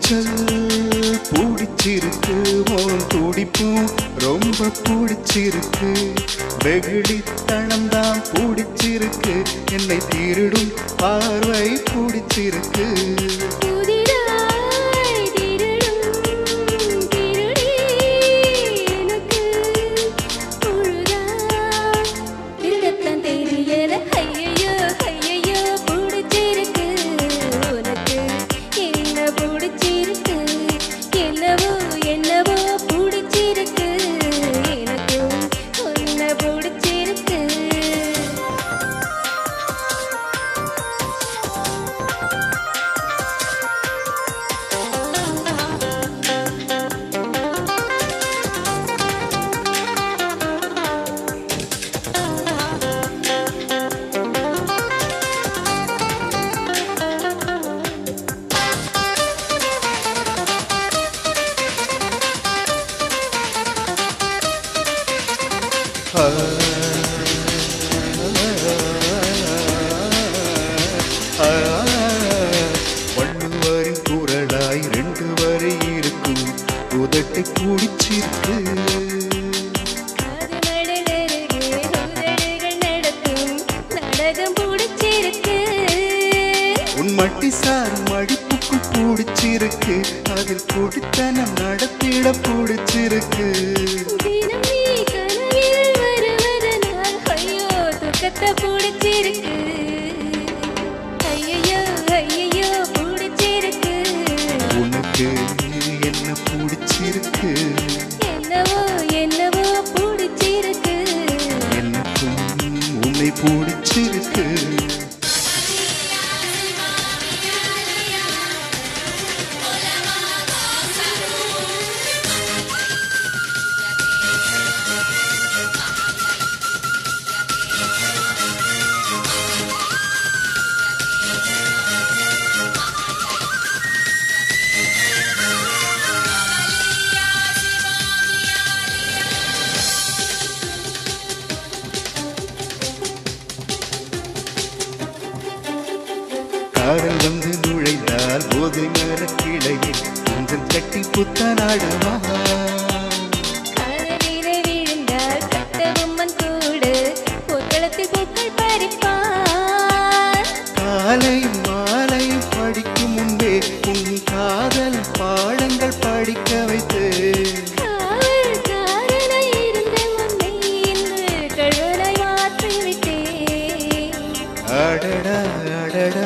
துணிச்சல் பிடிச்சிருக்கு உன் துடிப்பும் ரொம்ப பிடிச்சிருக்கு வெகுளித்தனம் தான் பிடிச்சிருக்கு என்னை திருடும் பார்வை பிடிச்சிருக்கு புதிதாய் திருடும் திருடி எனக்கு பொழுதாய் திருடத்தான் தெரியல ஐயையோ ஐயையோ பிடிச்சிருக்கு உனக்கு என்ன பிடிச்சிருக்கு என்னவோ என்னவோ பிடிச்சிருக்கு எனக்கும் உன்னை பிடிச்சிருக்கு வள்ளுவரின் குரலாய் ரெண்டு வரை இருக்கும் உதட்டை பிடிச்சிருக்கு அது மடலருகே உதடுகள் நடத்தும் நாடகம் பிடிச்சிருக்கு உன் மட்டி சார் மடிப்புக்குள் பிடிச்சிருக்கு அதில் குடித்தனம் நடத்திட பிடிச்சிருக்கு தினம் நீ கனவில் வருவதனால் ஐயோ துக்கத்தை பிடிச்சிருக்கு ஐயையோ ஐயையோ பிடிச்சிருக்கு உனக்கு என்ன பிடிச்சிருக்கு என்னவோ என்னவோ பிடிச்சிருக்கு எனக்கும் உன்னை பிடிச்சிருக்கு காதல் வந்து நுழைந்தால் போதை மர கிளையில் கொஞ்சம் கட்டி புத்தனாடுவா காதலிலே விழுந்தால் கட்டபொம்மன் கூட பொத்தளத்தில் பூக்கள் பறிப்பான் காலையும் மாலையும் படிக்கும் முன்பே உன் காதல் பாடங்கள் படிக்க வைத்து காவல்காரனாய் இருந்த உன்னை இன்று கழுவனாய் மாற்றிவிட்டேன். அடடா அடடா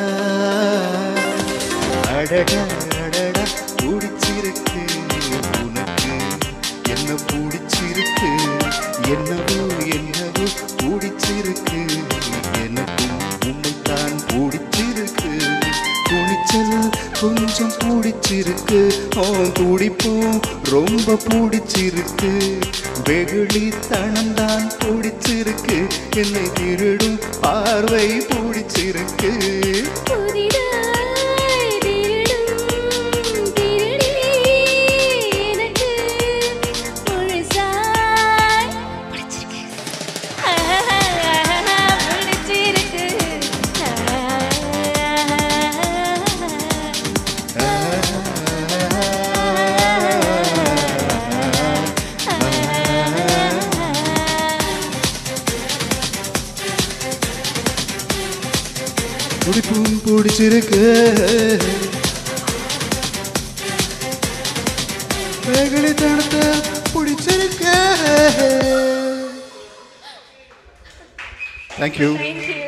அடடா அடடா பிடிச்சிருக்கு உனக்கு என்ன பிடிச்சிருக்கு என்னவோ என்னவோ பிடிச்சிருக்கு எனக்கும் உன்னைத்தான் பிடிச்சிருக்கு துணிச்சல் கொஞ்சம் பிடிச்சிருக்கு உன் துடிப்பும் ரொம்ப பிடிச்சிருக்கு வெகுளித்தனம் தான் பிடிச்சிருக்கு என்னை திருடும் பார்வை பிடிச்சிருக்கு புதிதாய் திருடும் திருடி எனக்கு முழுசாய் பிடிச்சிருக்கு. ஆஹா, பிடிச்சிருக்கு. துடிப்பும் பிடிச்சிருக்கு வெகுளித்தனத்தை பிடிச்சிருக்கு தேங்க்யூ Thank you.